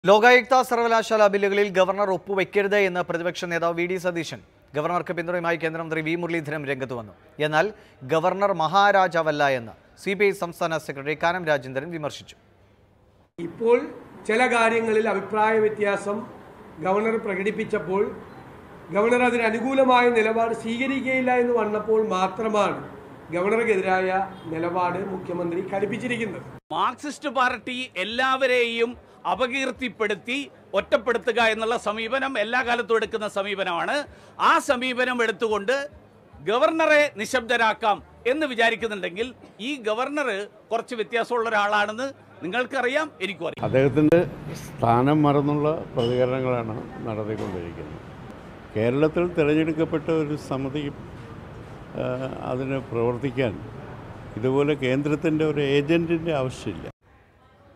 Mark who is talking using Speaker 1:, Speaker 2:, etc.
Speaker 1: ലോകായുക്ത സർവകലാശാല ബില്ലുകളിൽ ഗവർണർ ഒപ്പുവെക്കരുത് എന്ന് പ്രതിപക്ഷ നേതാവ് വി ഡി സതീശൻ ഗവർണർക്ക് പിന്തുണയുമായി കേന്ദ്രമന്ത്രി വി മുരളീധരൻ രംഗത്ത് വന്നു എന്നാൽ ഗവർണർ മഹാരാജാവല്ല എന്ന് സി സംസ്ഥാന സെക്രട്ടറി കാനം രാജേന്ദ്രൻ വിമർശിച്ചു
Speaker 2: ഇപ്പോൾ ചില കാര്യങ്ങളിൽ അഭിപ്രായ വ്യത്യാസം ഗവർണർ പ്രകടിപ്പിച്ചപ്പോൾ ഗവർണർ അതിന് അനുകൂലമായ നിലപാട് സ്വീകരിക്കുകയില്ല എന്ന് വന്നപ്പോൾ മാത്രമാണ് ഗവർണർക്കെതിരായ നിലപാട് മുഖ്യമന്ത്രി കടുപ്പിച്ചിരിക്കുന്നത്
Speaker 3: മാർക്സിസ്റ്റ് പാർട്ടി എല്ലാവരെയും അപകീർത്തിപ്പെടുത്തി ഒറ്റപ്പെടുത്തുക എന്നുള്ള സമീപനം എല്ലാ കാലത്തും എടുക്കുന്ന സമീപനമാണ് ആ സമീപനം എടുത്തുകൊണ്ട് ഗവർണറെ നിശബ്ദരാക്കാം എന്ന് വിചാരിക്കുന്നുണ്ടെങ്കിൽ ഈ ഗവർണർ കുറച്ച് വ്യത്യാസമുള്ള ഒരാളാണെന്ന് നിങ്ങൾക്കറിയാം എനിക്കും അറിയാം
Speaker 4: അദ്ദേഹത്തിൻ്റെ സ്ഥാനം മറന്നുള്ള പ്രതികരണങ്ങളാണ് നടത്തിക്കൊണ്ടിരിക്കുന്നത് കേരളത്തിൽ തിരഞ്ഞെടുക്കപ്പെട്ട ഒരു സമിതി ആ, അതിന് പ്രവർത്തിക്കാൻ ഇതുപോലെ കേന്ദ്രത്തിൻ്റെ ഒരു ഏജൻറ്റിൻ്റെ ആവശ്യമില്ല